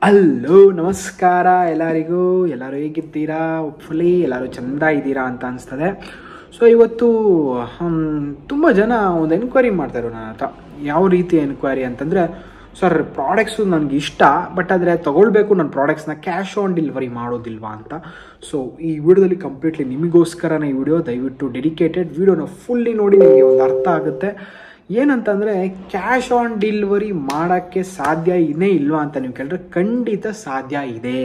hello ನಮಸ್ಕಾರ ಎಲ್ಲರಿಗೂ ಎಲ್ಲರೂ ಹೇಗಿದ್ದೀರಾ ಫುಲಿ ಎಲ್ಲರೂ ಚೆಂದ ಇದ್ದೀರಾ ಅಂತ ಅನಿಸ್ತದೆ ಸೊ ಇವತ್ತು ತುಂಬ ಜನ ಒಂದು ಎನ್ಕ್ವೈರಿ ಮಾಡ್ತಾರೆ ನನ್ನ ಹತ್ರ ಯಾವ ರೀತಿ ಎನ್ಕ್ವೈರಿ ಅಂತಂದರೆ ಸರ್ ಪ್ರಾಡಕ್ಟ್ಸು ನನಗೆ ಇಷ್ಟ ಬಟ್ ಆದರೆ ತೊಗೊಳ್ಬೇಕು ನನ್ನ ಪ್ರಾಡಕ್ಟ್ಸ್ನ ಕ್ಯಾಶ್ ಆನ್ ಡೆಲಿವರಿ ಮಾಡೋದಿಲ್ವಾ ಅಂತ ಸೊ ಈ ವಿಡಿಯೋದಲ್ಲಿ ಕಂಪ್ಲೀಟ್ಲಿ ನಿಮಗೋಸ್ಕರನೇ ಈ ವಿಡಿಯೋ ದಯವಿಟ್ಟು ಡೆಡಿಕೇಟೆಡ್ ವಿಡಿಯೋನ ಫುಲ್ಲಿ ನೋಡಿ ನಿಮಗೆ ಒಂದು ಅರ್ಥ ಆಗುತ್ತೆ ಏನಂತಂದರೆ ಕ್ಯಾಶ್ ಆನ್ ಡೆಲಿವರಿ ಮಾಡೋಕ್ಕೆ ಸಾಧ್ಯ ಇನ್ನೇ ಇಲ್ವಾ ಅಂತ ನೀವು ಕೇಳಿದ್ರೆ ಖಂಡಿತ ಸಾಧ್ಯ ಇದೆ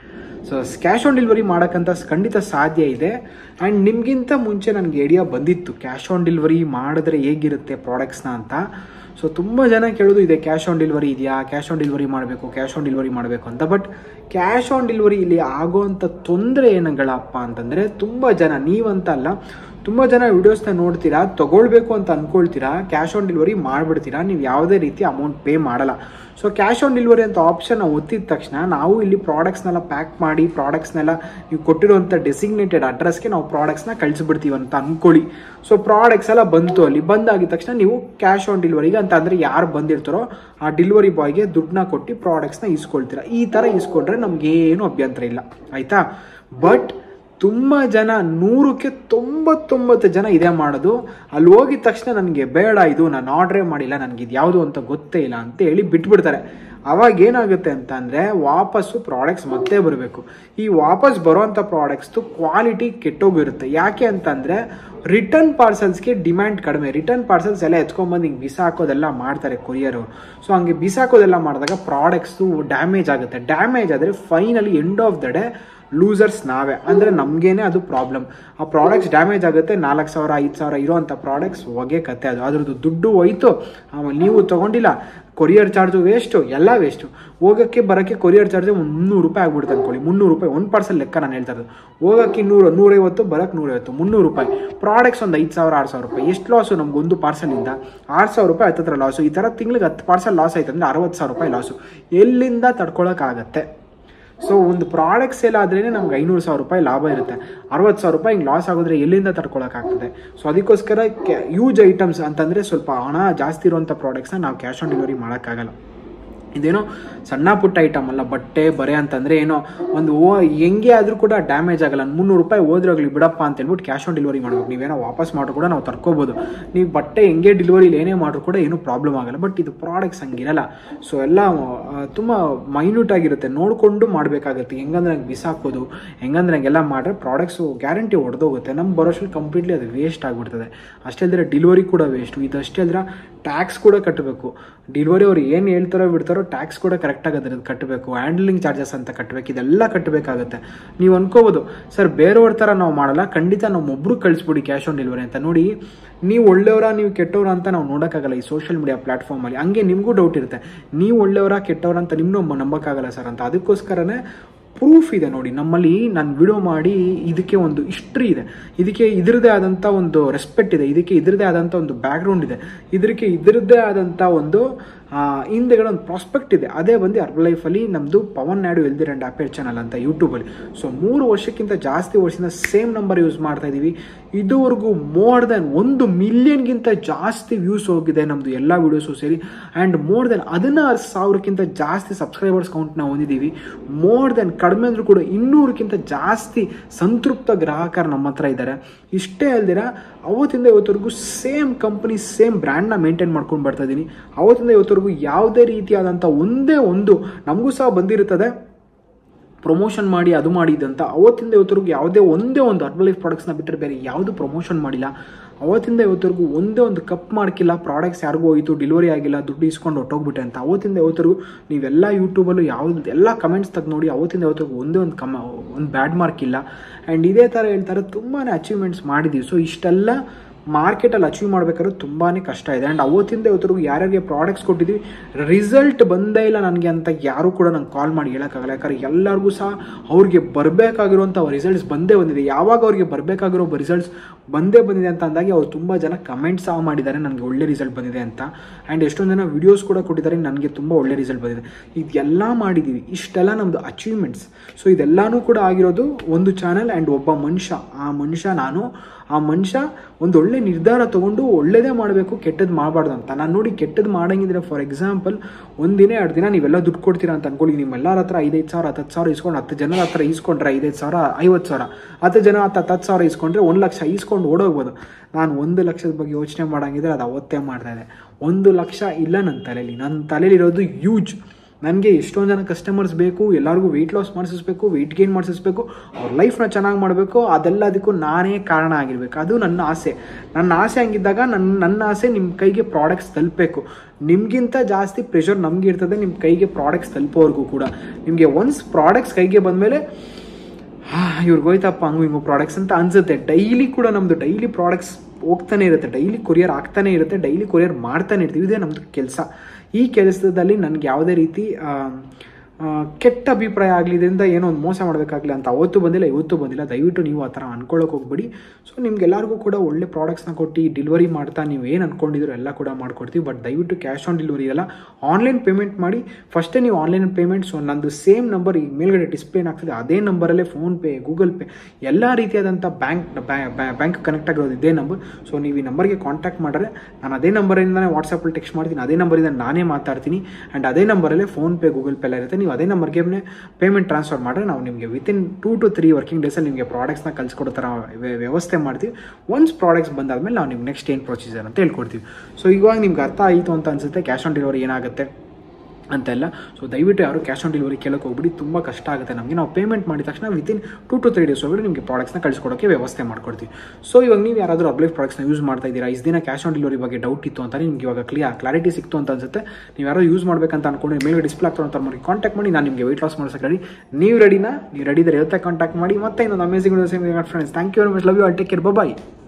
ಸೊ ಕ್ಯಾಶ್ ಆನ್ ಡೆಲಿವರಿ ಮಾಡೋಕ್ಕಂತ ಖಂಡಿತ ಸಾಧ್ಯ ಇದೆ ಆ್ಯಂಡ್ ನಿಮಗಿಂತ ಮುಂಚೆ ನನಗೆ ಐಡಿಯಾ ಬಂದಿತ್ತು ಕ್ಯಾಶ್ ಆನ್ ಡೆಲಿವರಿ ಮಾಡಿದ್ರೆ ಹೇಗಿರುತ್ತೆ ಪ್ರಾಡಕ್ಟ್ಸ್ನ ಅಂತ ಸೊ ತುಂಬ ಜನ ಕೇಳೋದು ಇದೆ ಕ್ಯಾಶ್ ಆನ್ ಡೆಲಿವರಿ ಇದೆಯಾ ಕ್ಯಾಶ್ ಆನ್ ಡೆಲಿವರಿ ಮಾಡಬೇಕು ಕ್ಯಾಶ್ ಆನ್ ಡೆಲಿವರಿ ಮಾಡಬೇಕು ಅಂತ ಬಟ್ ಕ್ಯಾಶ್ ಆನ್ ಡೆಲಿವರಿ ಇಲ್ಲಿ ಆಗೋವಂಥ ತೊಂದರೆ ಏನಗಳಪ್ಪ ಅಂತಂದರೆ ತುಂಬ ಜನ ನೀವಂತ ಅಲ್ಲ ತುಂಬ ಜನ ವಿಡಿಯೋಸ್ನ ನೋಡ್ತೀರಾ ತಗೊಳ್ಬೇಕು ಅಂತ ಅಂದ್ಕೊಳ್ತೀರಾ ಕ್ಯಾಶ್ ಆನ್ ಡೆಲಿವರಿ ಮಾಡಿಬಿಡ್ತೀರಾ ನೀವು ಯಾವುದೇ ರೀತಿ ಅಮೌಂಟ್ ಪೇ ಮಾಡಲ್ಲ ಸೊ ಕ್ಯಾಶ್ ಆನ್ ಡೆಲಿವರಿ ಅಂತ ಆಪ್ಷನ್ ಒತ್ತಿದ ತಕ್ಷಣ ನಾವು ಇಲ್ಲಿ ಪ್ರಾಡಕ್ಟ್ಸ್ನೆಲ್ಲ ಪ್ಯಾಕ್ ಮಾಡಿ ಪ್ರಾಡಕ್ಟ್ಸ್ನೆಲ್ಲ ನೀವು ಕೊಟ್ಟಿರುವಂಥ ಡೆಸಿಗ್ನೇಟೆಡ್ ಅಡ್ರೆಸ್ಗೆ ನಾವು ಪ್ರಾಡಕ್ಟ್ಸ್ನ ಕಳಿಸ್ಬಿಡ್ತೀವಿ ಅಂತ ಅಂದ್ಕೊಳ್ಳಿ ಸೊ ಪ್ರಾಡಕ್ಟ್ಸ್ ಎಲ್ಲ ಬಂತು ಅಲ್ಲಿ ಬಂದಾಗಿದ ತಕ್ಷಣ ನೀವು ಕ್ಯಾಶ್ ಆನ್ ಡೆಲಿವರಿಗೆ ಅಂತ ಅಂದರೆ ಯಾರು ಬಂದಿರ್ತಾರೋ ಆ ಡೆಲಿವರಿ ಬಾಯ್ಗೆ ದುಡ್ಡನ್ನ ಕೊಟ್ಟು ಪ್ರಾಡಕ್ಟ್ಸ್ನ ಇಸ್ಕೊಳ್ತೀರಾ ಈ ಥರ ಇಸ್ಕೊಂಡ್ರೆ ನಮಗೇನು ಅಭ್ಯಂತರ ಇಲ್ಲ ಆಯಿತಾ ಬಟ್ ತುಂಬ ಜನ ನೂರಕ್ಕೆ ತೊಂಬತ್ತೊಂಬತ್ತು ಜನ ಇದೇ ಮಾಡೋದು ಅಲ್ಲಿ ಹೋಗಿದ ತಕ್ಷಣ ನನಗೆ ಬೇಡ ಇದು ನಾನು ಆರ್ಡ್ರೇ ಮಾಡಿಲ್ಲ ನನಗೆ ಇದು ಯಾವುದು ಅಂತ ಗೊತ್ತೇ ಇಲ್ಲ ಅಂತ ಹೇಳಿ ಬಿಟ್ಬಿಡ್ತಾರೆ ಅವಾಗ ಏನಾಗುತ್ತೆ ಅಂತ ಅಂದರೆ ವಾಪಸ್ಸು ಪ್ರಾಡಕ್ಟ್ಸ್ ಮತ್ತೆ ಬರಬೇಕು ಈ ವಾಪಸ್ ಬರೋವಂಥ ಪ್ರಾಡಕ್ಟ್ಸ್ದು ಕ್ವಾಲಿಟಿ ಕೆಟ್ಟೋಗಿರುತ್ತೆ ಯಾಕೆ ಅಂತಂದರೆ ರಿಟರ್ನ್ ಪಾರ್ಸಲ್ಸ್ಗೆ ಡಿಮ್ಯಾಂಡ್ ಕಡಿಮೆ ರಿಟರ್ನ್ ಪಾರ್ಸಲ್ಸ್ ಎಲ್ಲ ಎತ್ಕೊಂಬಂದು ಹಿಂಗೆ ಬಿಸಾಕೋದೆಲ್ಲ ಮಾಡ್ತಾರೆ ಕೊರಿಯರು ಸೊ ಹಂಗೆ ಬಿಸಾಕೋದೆಲ್ಲ ಮಾಡಿದಾಗ ಪ್ರಾಡಕ್ಟ್ಸು ಡ್ಯಾಮೇಜ್ ಆಗುತ್ತೆ ಡ್ಯಾಮೇಜ್ ಆದರೆ finally end of the day losers ನಾವೇ ಅಂದರೆ ನಮಗೇನೆ ಅದು ಪ್ರಾಬ್ಲಮ್ ಆ ಪ್ರಾಡಕ್ಟ್ಸ್ ಡ್ಯಾಮೇಜ್ ಆಗುತ್ತೆ ನಾಲ್ಕು ಸಾವಿರ ಐದು ಸಾವಿರ ಇರೋವಂಥ ಪ್ರಾಡಕ್ಟ್ಸ್ ಹೊಗೆ ಕತೆ ಅದು ಅದ್ರದ್ದು ದುಡ್ಡು ಹೋಯ್ತು ಆಮೇಲೆ ನೀವು ತೊಗೊಂಡಿಲ್ಲ ಕೊರಿಯರ್ ಚಾರ್ಜು ವೇಸ್ಟು ಎಲ್ಲ ವೇಸ್ಟು ಹೋಗೋಕ್ಕೆ ಬರೋಕ್ಕೆ ಕೊರಿಯರ್ ಚಾರ್ಜ್ ಒಂದು ಮುನ್ನೂರು ರೂಪಾಯಿ ಆಗ್ಬಿಡುತ್ತೆ ಅಂದ್ಕೊಳ್ಳಿ ಮುನ್ನೂರು ರೂಪಾಯಿ ಒಂದು ಪಾರ್ಸಲ್ ಲೆಕ್ಕ ನಾನು ಹೇಳ್ತಾ ಇರೋದು ಹೋಗೋಕ್ಕೆ ನೂರು ನೂರೈವತ್ತು ಬರೋಕ್ಕೆ ನೂರೈವತ್ತು ಮುನ್ನೂರು ರೂಪಾಯಿ ಪ್ರಾಡಕ್ಟ್ಸ್ ಒಂದು ಐದು ಸಾವಿರ ಆರು ಸಾವಿರ ರೂಪಾಯಿ ಎಷ್ಟು ಲಾಸು ನಮ್ಗೆ ಒಂದು ಪಾರ್ಸಲಿಂದ ಆರು ಸಾವಿರ ರೂಪಾಯಿ ಹತ್ತತ್ರ ಲಾಸು ಈ ಥರ ತಿಂಗ್ಳಿಗೆ ಹತ್ತು ಪಾರ್ಸಲ್ ಲಾಸ್ ಆಯ್ತು ಅಂದರೆ ಅರವತ್ತು ಸಾವಿರ ರೂಪಾಯಿ ಲಾಸು ಎಲ್ಲಿಂದ ತಡ್ಕೊಳಕ್ಕಾಗತ್ತೆ ಸೊ ಒಂದು ಪ್ರಾಡಕ್ಟ್ ಸೇಲ್ ಆದ್ರೇ ನಮ್ಗೆ ಐನೂರು ಸಾವಿರ ರೂಪಾಯಿ ಲಾಭ ಇರುತ್ತೆ ಅರವತ್ತು ಸಾವಿರ ರೂಪಾಯಿ ಹಿಂಗೆ ಲಾಸ್ ಆಗೋದ್ರೆ ಎಲ್ಲಿಂದ ತಡ್ಕೊಳಕ್ಕಾಗ್ತದೆ ಸೊ ಅದಕ್ಕೋಸ್ಕರ ಯೂಜ್ ಐಟಮ್ಸ್ ಅಂತಂದರೆ ಸ್ವಲ್ಪ ಹಣ ಜಾಸ್ತಿ ಇರುವಂಥ ಪ್ರಾಡಕ್ಟ್ಸ್ನ ನಾವು ಕ್ಯಾಶ್ ಆನ್ ಡೆಲಿವರಿ ಮಾಡೋಕ್ಕಾಗಲ್ಲ ಇದೇನೋ ಸಣ್ಣ ಪುಟ್ಟ ಐಟಮ್ ಅಲ್ಲ ಬಟ್ಟೆ ಬರೆ ಅಂತಂದರೆ ಏನೋ ಒಂದು ಓ ಹೆಂಗೆ ಆದರೂ ಕೂಡ ಡ್ಯಾಮೇಜ್ ಆಗಲ್ಲ ಮುನ್ನೂರು ರೂಪಾಯಿ ಹೋದ್ರಾಗಲಿ ಬಿಡಪ್ಪ ಅಂತ ಹೇಳ್ಬಿಟ್ಟು ಕ್ಯಾಶ್ ಆನ್ ಡೆಲಿವರಿ ಮಾಡ್ಬೇಕು ನೀವೇನೋ ವಾಪಸ್ ಮಾಡ್ರು ಕೂಡ ನಾವು ತರ್ಕೋಬೋದು ನೀವು ಬಟ್ಟೆ ಹೆಂಗೆ ಡೆಲಿವರಿಲಿ ಏನೇ ಮಾಡ್ರು ಕೂಡ ಏನೂ ಪ್ರಾಬ್ಲಮ್ ಆಗಲ್ಲ ಬಟ್ ಇದು ಪ್ರಾಡಕ್ಟ್ಸ್ ಹಂಗಿರಲ್ಲ ಸೊ ಎಲ್ಲ ತುಂಬ ಮೈನ್ಯೂಟ್ ಆಗಿರುತ್ತೆ ನೋಡಿಕೊಂಡು ಮಾಡಬೇಕಾಗುತ್ತೆ ಹೆಂಗಂದ್ರೆ ನಂಗೆ ಬಿಸಾಕೋದು ಹೆಂಗಂದ್ರೆ ಹಂಗೆಲ್ಲ ಮಾಡಿದ್ರೆ ಪ್ರಾಡಕ್ಟ್ಸು ಗ್ಯಾರಂಟಿ ಹೊಡೆದೋಗುತ್ತೆ ನಮ್ಮ ಬರೋಷ್ಟ್ರಲ್ಲಿ ಕಂಪ್ಲೀಟ್ಲಿ ಅದು ವೇಸ್ಟ್ ಆಗಿಬಿಡ್ತದೆ ಅಷ್ಟೇ ಅಲ್ಲದೆ ಡೆಲಿವರಿ ಕೂಡ ವೇಸ್ಟು ಇದು ಅಷ್ಟೇ ಅಲ್ಲದೆ ಟ್ಯಾಕ್ಸ್ ಕೂಡ ಕಟ್ಟಬೇಕು ಡೆಲಿವರಿ ಅವ್ರು ಏನು ಹೇಳ್ತಾರೋ ಬಿಡ್ತಾರೋ ಟ್ಯಾಕ್ಸ್ ಕೂಡ ಕರೆಕ್ಟಾಗಿ ಅದ್ರದ್ದು ಕಟ್ಟಬೇಕು ಹ್ಯಾಂಡ್ಲಿಂಗ್ ಚಾರ್ಜಸ್ ಅಂತ ಕಟ್ಟಬೇಕು ಇದೆಲ್ಲ ಕಟ್ಟಬೇಕಾಗುತ್ತೆ ನೀವು ಅನ್ಕೋಬೋದು ಸರ್ ಬೇರೆಯವ್ರ ಥರ ನಾವು ಮಾಡಲ್ಲ ಖಂಡಿತ ನಾವು ಒಬ್ರು ಕಳಿಸ್ಬಿಡಿ ಕ್ಯಾಶ್ ಆನ್ ಡೆಲಿವರಿ ಅಂತ ನೋಡಿ ನೀವು ಒಳ್ಳೆಯವರ ನೀವು ಕೆಟ್ಟವರ ಅಂತ ನಾವು ನೋಡೋಕ್ಕಾಗಲ್ಲ ಈ ಸೋಷಿಯಲ್ ಮೀಡಿಯಾ ಪ್ಲಾಟ್ಫಾರ್ಮಲ್ಲಿ ಹಂಗೆ ನಿಮಗೂ ಡೌಟ್ ಇರುತ್ತೆ ನೀವು ಒಳ್ಳೆಯವರ ಕೆಟ್ಟವರ ಅಂತ ನಿಮ್ಮನ್ನು ನಂಬೋಕ್ಕಾಗಲ್ಲ ಸರ್ ಅಂತ ಅದಕ್ಕೋಸ್ಕರನೇ ಪ್ರೂಫ್ ಇದೆ ನೋಡಿ ನಮ್ಮಲ್ಲಿ ನಾನು ವಿಡಿಯೋ ಮಾಡಿ ಇದಕ್ಕೆ ಒಂದು ಹಿಸ್ಟ್ರಿ ಇದೆ ಇದಕ್ಕೆ ಇದರದೇ ಆದಂಥ ಒಂದು ರೆಸ್ಪೆಕ್ಟ್ ಇದೆ ಇದಕ್ಕೆ ಇದರದೇ ಆದಂಥ ಒಂದು ಬ್ಯಾಕ್ಗ್ರೌಂಡ್ ಇದೆ ಇದಕ್ಕೆ ಇದರದ್ದೇ ಆದಂಥ ಒಂದು ಹಿಂದೆಗಡೆ ಒಂದು ಪ್ರಾಸ್ಪೆಕ್ಟ್ ಇದೆ ಅದೇ ಬಂದು ಅರ್ಬಲ್ ಲೈಫಲ್ಲಿ ನಮ್ಮದು ಪವನ್ ನಾಯ್ಡು ಎಲ್ದಿರ್ ಆ್ಯಂಡ್ ಆಪೇರ್ ಚಾನಲ್ ಅಂತ ಯೂಟ್ಯೂಬಲ್ಲಿ ಸೊ ಮೂರು ವರ್ಷಕ್ಕಿಂತ ಜಾಸ್ತಿ ವರ್ಷದಿಂದ ಸೇಮ್ ನಂಬರ್ ಯೂಸ್ ಮಾಡ್ತಾ ಇದ್ದೀವಿ ಇದುವರೆಗೂ ಮೋರ್ ದೆನ್ ಒಂದು ಮಿಲಿಯನ್ಗಿಂತ ಜಾಸ್ತಿ ವ್ಯೂಸ್ ಹೋಗಿದೆ ನಮ್ಮದು ಎಲ್ಲ ವೀಡಿಯೋಸು ಸೇರಿ ಆ್ಯಂಡ್ ಮೋರ್ ದೆನ್ ಹದಿನಾರು ಸಾವಿರಕ್ಕಿಂತ ಜಾಸ್ತಿ ಸಬ್ಸ್ಕ್ರೈಬರ್ಸ್ ಕೌಂಟ್ನ ಹೊಂದಿದ್ದೀವಿ ಮೋರ್ ದೆನ್ ಕಡಿಮೆ ಅಂದರೂ ಕೂಡ ಇನ್ನೂರಕ್ಕಿಂತ ಜಾಸ್ತಿ ಸಂತೃಪ್ತ ಗ್ರಾಹಕರು ನಮ್ಮ ಹತ್ರ ಇದ್ದಾರೆ ಇಷ್ಟೇ ಅಲ್ದಿರ ಅವತ್ತಿಂದ ಇವತ್ತವರೆಗೂ ಸೇಮ್ ಕಂಪನಿ ಸೇಮ್ ಬ್ರ್ಯಾಂಡ್ನ ಮೇಂಟೈನ್ ಮಾಡ್ಕೊಂಡು ಬರ್ತಾ ಇದ್ದೀನಿ ಅವತ್ತಿಂದ ಇವತ್ತವರೆಗೂ ಯಾವುದೇ ರೀತಿಯಾದಂಥ ಒಂದೇ ಒಂದು ನಮಗೂ ಸಹ ಬಂದಿರುತ್ತದೆ ಪ್ರಮೋಷನ್ ಮಾಡಿ ಅದು ಮಾಡಿದ್ದಂತ ಅವತ್ತಿಂದ ಇವತ್ತರೆಗೂ ಯಾವುದೇ ಒಂದೇ ಒಂದು ಅರ್ಬಲ್ ಲೈಫ್ ಪ್ರಾಡಕ್ಟ್ಸ್ನ ಬಿಟ್ಟರೆ ಬೇರೆ ಯಾವುದು ಪ್ರಮೋಷನ್ ಮಾಡಿಲ್ಲ ಅವತ್ತಿಂದ ಇವತ್ತರೆಗೂ ಒಂದೇ ಒಂದು ಕಪ್ ಮಾಡ್ಕಿಲ್ಲ ಪ್ರಾಡಕ್ಟ್ಸ್ ಯಾರಿಗೂ ಹೋಯಿತು ಡೆಲಿವರಿ ಆಗಿಲ್ಲ ದುಡ್ಡು ಇಸ್ಕೊಂಡು ಹೊಟ್ಟೋಗ್ಬಿಟ್ಟೆ ಅಂತ ಅವತ್ತಿಂದ ಇವತ್ತರೆಗೂ ನೀವೆಲ್ಲ ಯೂಟ್ಯೂಬಲ್ಲೂ ಯಾವ್ದು ಎಲ್ಲ ಕಮೆಂಟ್ಸ್ ತೆಗೆದು ನೋಡಿ ಅವತ್ತಿಂದ ಇವತ್ತರೆಗೂ ಒಂದೇ ಒಂದು ಕಮ ಒಂದು ಬ್ಯಾಡ್ ಮಾರ್ಕ್ ಇಲ್ಲ ಆ್ಯಂಡ್ ಇದೇ ಥರ ಹೇಳ್ತಾರೆ ತುಂಬಾ ಅಚೀವ್ಮೆಂಟ್ಸ್ ಮಾಡಿದ್ದೀವಿ ಸೊ ಇಷ್ಟೆಲ್ಲ ಮಾರ್ಕೆಟಲ್ಲಿ ಅಚೀವ್ ಮಾಡಬೇಕಾದ್ರೆ ತುಂಬಾ ಕಷ್ಟ ಇದೆ ಆ್ಯಂಡ್ ಅವತ್ತಿಂದ ಇವತ್ತರೆಗೂ ಯಾರ್ಯಾರಿಗೆ ಪ್ರಾಡಕ್ಟ್ಸ್ ಕೊಟ್ಟಿದ್ವಿ ರಿಸಲ್ಟ್ ಬಂದೇ ಇಲ್ಲ ನನಗೆ ಅಂತ ಯಾರು ಕೂಡ ನಂಗೆ ಕಾಲ್ ಮಾಡಿ ಹೇಳೋಕ್ಕಾಗಲ್ಲ ಯಾಕಂದ್ರೆ ಎಲ್ಲರಿಗೂ ಸಹ ಅವ್ರಿಗೆ ಬರಬೇಕಾಗಿರುವಂಥ ರಿಸಲ್ಟ್ಸ್ ಬಂದೇ ಬಂದಿದೆ ಯಾವಾಗ ಅವ್ರಿಗೆ ಬರಬೇಕಾಗಿರೋ ರಿಸಲ್ಟ್ಸ್ ಬಂದೇ ಬಂದಿದೆ ಅಂತ ಅಂದಾಗೆ ಅವ್ರು ತುಂಬ ಜನ ಕಮೆಂಟ್ ಸಹ ಮಾಡಿದ್ದಾರೆ ನನಗೆ ಒಳ್ಳೆ ರಿಸಲ್ಟ್ ಬಂದಿದೆ ಅಂತ ಆ್ಯಂಡ್ ಎಷ್ಟೊಂದು ಜನ ವಿಡಿಯೋಸ್ ಕೂಡ ಕೊಟ್ಟಿದ್ದಾರೆ ನನಗೆ ತುಂಬ ಒಳ್ಳೆ ರಿಸಲ್ಟ್ ಬಂದಿದೆ ಇದೆಲ್ಲ ಮಾಡಿದ್ದೀವಿ ಇಷ್ಟೆಲ್ಲ ನಮ್ಮದು ಅಚೀವ್ಮೆಂಟ್ಸ್ ಸೊ ಇದೆಲ್ಲನೂ ಕೂಡ ಆಗಿರೋದು ಒಂದು ಚಾನಲ್ ಆ್ಯಂಡ್ ಒಬ್ಬ ಮನುಷ್ಯ ಆ ಮನುಷ್ಯ ನಾನು ಆ ಮನುಷ್ಯ ಒಂದು ಒಳ್ಳೆ ನಿರ್ಧಾರ ತಗೊಂಡು ಒಳ್ಳೇದೇ ಮಾಡಬೇಕು ಕೆಟ್ಟದ್ದು ಮಾಡಬಾರ್ದು ಅಂತ ನಾನು ನೋಡಿ ಕೆಟ್ಟದ್ದು ಮಾಡಂಗಿದ್ರೆ ಫಾರ್ ಎಕ್ಸಾಂಪಲ್ ಒಂದಿನ ಎರಡು ದಿನ ನೀವೆಲ್ಲ ದುಡ್ಡು ಕೊಡ್ತೀರಾ ಅಂತ ಅನ್ಕೊಳ್ಳಿ ನಿಮ್ಮೆಲ್ಲರ ಹತ್ರ ಐದೈದು ಸಾವಿರ ಹತ್ತು ಸಾವಿರ ಇಸ್ಕೊಂಡು ಹತ್ತು ಜನರ ಹತ್ರ ಇಸ್ಕೊಂಡ್ರೆ ಐದೈದು ಸಾವಿರ ಐವತ್ತು ಸಾವಿರ ಹತ್ತು ಜನ ಹತ್ತು ಹತ್ತು ಸಾವಿರ ಇಸ್ಕೊಂಡ್ರೆ ಒಂದು ಲಕ್ಷ ಇಸ್ಕೊಂಡು ಓಡೋಗ್ಬೋದು ನಾನು ಒಂದು ಲಕ್ಷದ ಬಗ್ಗೆ ಯೋಚನೆ ಮಾಡಂಗಿದ್ರೆ ಅದು ಅವತ್ತೇ ಮಾಡ್ತಾ ಇದೆ ಒಂದು ಲಕ್ಷ ಇಲ್ಲ ನನ್ನ ತಲೆಯಲ್ಲಿ ನನ್ನ ತಲೆಯಲ್ಲಿರೋದು ಯೂಜ್ ನನಗೆ ಎಷ್ಟೊಂದು ಜನ ಕಸ್ಟಮರ್ಸ್ ಬೇಕು ಎಲ್ಲರಿಗೂ ವೆಯ್ಟ್ ಲಾಸ್ ಮಾಡಿಸಿಸ್ಬೇಕು ವೆಯ್ಟ್ ಗೇನ್ ಮಾಡಿಸಿಸ್ಬೇಕು ಅವ್ರ ಲೈಫ್ನ ಚೆನ್ನಾಗಿ ಮಾಡಬೇಕು ಅದೆಲ್ಲದಕ್ಕೂ ನಾನೇ ಕಾರಣ ಆಗಿರ್ಬೇಕು ಅದು ನನ್ನ ಆಸೆ ನನ್ನ ಆಸೆ ಹಂಗಿದ್ದಾಗ ನನ್ನ ನನ್ನ ಆಸೆ ನಿಮ್ಮ ಕೈಗೆ ಪ್ರಾಡಕ್ಟ್ಸ್ ತಲುಪಬೇಕು ನಿಮಗಿಂತ ಜಾಸ್ತಿ ಪ್ರೆಷರ್ ನಮ್ಗೆ ಇರ್ತದೆ ನಿಮ್ಮ ಕೈಗೆ ಪ್ರಾಡಕ್ಟ್ಸ್ ತಲುಪೋವರೆಗೂ ಕೂಡ ನಿಮಗೆ ಒನ್ಸ್ ಪ್ರಾಡಕ್ಟ್ಸ್ ಕೈಗೆ ಬಂದಮೇಲೆ ಇವ್ರಿಗೆ ಹೋಯ್ತಪ್ಪ ಹಂಗು ಹಿಂಗು ಪ್ರಾಡಕ್ಟ್ಸ್ ಅಂತ ಅನ್ಸುತ್ತೆ ಡೈಲಿ ಕೂಡ ನಮ್ಮದು ಡೈಲಿ ಪ್ರಾಡಕ್ಟ್ಸ್ ಹೋಗ್ತಾನೆ ಇರುತ್ತೆ ಡೈಲಿ ಕೊರಿಯರ್ ಆಗ್ತಾನೆ ಇರುತ್ತೆ ಡೈಲಿ ಕೊರಿಯರ್ ಮಾಡ್ತಾನೆ ಇರ್ತೀವಿ ಇದೇ ನಮ್ಮದು ಕೆಲಸ ಈ ಕೆಲಸದಲ್ಲಿ ನನಗೆ ಯಾವುದೇ ರೀತಿ ಆ, ಆ, ಕೆಟ್ಟ ಅಭಿಪ್ರಾಯ ಆಗಲಿ ಇದರಿಂದ ಏನೋ ಒಂದು ಮೋಸ ಮಾಡಬೇಕಾಗಲಿ ಅಂತ ಅವತ್ತು ಬಂದಿಲ್ಲ ಇವತ್ತು ಬಂದಿಲ್ಲ ದಯವಿಟ್ಟು ನೀವು ಆ ಥರ ಅನ್ಕೊಳ್ಳೋಕೆ ಹೋಗ್ಬೇಡಿ ಸೊ ನಿಮ್ಗೆಲ್ಲರಿಗೂ ಕೂಡ ಒಳ್ಳೆ ಪ್ರಾಡಕ್ಟ್ಸ್ನ ಕೊಟ್ಟು ಡೆಲಿವರಿ ಮಾಡ್ತಾ ನೀವು ಏನು ಅನ್ಕೊಂಡಿದ್ರು ಎಲ್ಲ ಕೂಡ ಮಾಡ್ಕೊಡ್ತೀವಿ ಬಟ್ ದಯವಿಟ್ಟು ಕ್ಯಾಶ್ ಆನ್ ಡೆಲಿವರಿ ಎಲ್ಲ ಆನ್ಲೈನ್ ಪೇಮೆಂಟ್ ಮಾಡಿ ಫಸ್ಟೇ ನೀವು ಆನ್ಲೈನ್ ಪೇಮೆಂಟ್ ಸೊ ನಂದು ಸೇಮ್ ನಂಬರ್ ಈಗ ಮೇಲ್ಗಡೆ ಡಿಸ್ಪ್ಲೇ ಆಗ್ತದೆ ಅದೇ ನಂಬರಲ್ಲೇ ಫೋನ್ಪೇ ಗೂಗಲ್ ಪೇ ಎಲ್ಲ ರೀತಿಯಾದಂಥ ಬ್ಯಾಂಕ್ ಬ್ಯಾಂಕ್ ಕನೆಕ್ಟ್ ಆಗಿರೋದು ಇದೇ ನಂಬರ್ ಸೊ ನೀವು ಈ ನಂಬರ್ಗೆ ಕಾಂಟ್ಯಾಕ್ಟ್ ಮಾಡಿದ್ರೆ ನಾನು ಅದೇ ನಂಬರಿಂದನೇ ವಾಟ್ಸಪ್ಪಲ್ಲಿ ಟೆಕ್ಸ್ಟ್ ಮಾಡ್ತೀನಿ ಅದೇ ನಂಬರಿಂದ ನಾನೇ ಮಾತಾಡ್ತೀನಿ ಆ್ಯಂಡ್ ಅದೇ ನಂಬರಲ್ಲೇ ಫೋನ್ಪೇ ಗೂಗಲ್ ಪೇ ಎಲ್ಲ ಇರುತ್ತೆ ನೀವು ಅದೇ ನಂಬರ್ಗೆ ಪೇಮೆಂಟ್ ಟ್ರಾನ್ಸ್ಫರ್ ಮಾಡಿದ್ರೆ ನಾವು ನಿಮಗೆ within two to three working ಡೇಸಲ್ಲಿ ನಿಮಗೆ ಪ್ರಾಡಕ್ಟ್ಸ್ನ ಕಳಿಸ್ಕೊಡೋ ಥರ ವ್ಯ- ವ್ಯವಸ್ಥೆ ಮಾಡ್ತೀವಿ ಒನ್ಸ್ ಪ್ರಾಡಕ್ಟ್ಸ್ ಬಂದಾದ್ಮೇಲೆ ನಾವು ನಿಮ್ಗೆ ನೆಕ್ಸ್ಟ್ ಏನು ಪ್ರೊಸೀಜರ್ ಅಂತ ಹೇಳ್ಕೊಡ್ತೀವಿ ಸೊ ಇವಾಗ ನಿಮ್ಗೆ ಅರ್ಥ ಆಯಿತು ಅಂತ ಅನ್ಸುತ್ತೆ ಕ್ಯಾಶ್ ಆನ್ ಡೆಲಿವರಿ ಏನಾಗುತ್ತೆ ಅಂತೆಲ್ಲ ಸೊ ದಯವಿಟ್ಟು ಯಾರು ಕ್ಯಾಶ್ ಆನ್ ಡೆಲಿವರಿ ಕೇಳೋಕೆ ಹೋಗ್ಬಿಡಿ ತುಂಬ ಕಷ್ಟ ಆಗುತ್ತೆ ನಮಗೆ ನಾವು ಪೇಮೆಂಟ್ ಮಾಡಿದ ತಕ್ಷಣ within two to three days ಒಳಗಡೆ ನಿಮಗೆ ಪ್ರಾಡಕ್ಟ್ಸ್ನ ಕಳಿಸ್ಕೊಡೋಕ್ಕೆ ವ್ಯವಸ್ಥೆ ಮಾಡ್ಕೊಡ್ತೀವಿ ಸೊ ಇವಾಗ ನೀವು ಯಾರಾದರೂ ಅಪ್ಲೈಫ್ ಪ್ರಾಡಕ್ಟ್ಸ್ನ ಯೂಸ್ ಮಾಡ್ತಾ ಇದ್ದೀರಾ ಇಷ್ಟು ದಿನ ಕ್ಯಾಶ್ ಆನ್ ಡೆಲಿವರಿ ಬಗ್ಗೆ ಡೌಟ್ ಇತ್ತು ಅಂತ ನಿಮ್ಗೆ ಇವಾಗ ಕ್ಲಿಯರ್ ಕ್ಲಾರಿಟಿ ಸಿಕ್ತು ಅಂತ ಅನ್ಸುತ್ತೆ ನೀವು ಯಾರೋ ಯೂಸ್ ಮಾಡಬೇಕಂತ ಅನ್ಕೊಂಡು ಮೇಲೆ ಡಿಸ್ಪ್ಲೇ ಆಗ್ತಾ ಅಂತ ಮಾಡಿ ಕಾಂಟ್ಯಾಕ್ಟ್ ಮಾಡಿ ನಾನು ನಿಮಗೆ ವೆಯ್ಟ್ ಲಾಸ್ ಮಾಡೋಕ್ಕೆ ರೆಡಿ ನೀವು ರೆಡಿನಾ ನೀವು ರೆಡಿ ಇದ್ದರೆ ಇವತ್ತೇ ಕಾಂಟ್ಯಾಕ್ಟ್ ಮಾಡಿ ಮತ್ತೆ ಇನ್ನೊಂದು amazing friends thank you very much love you I take care bye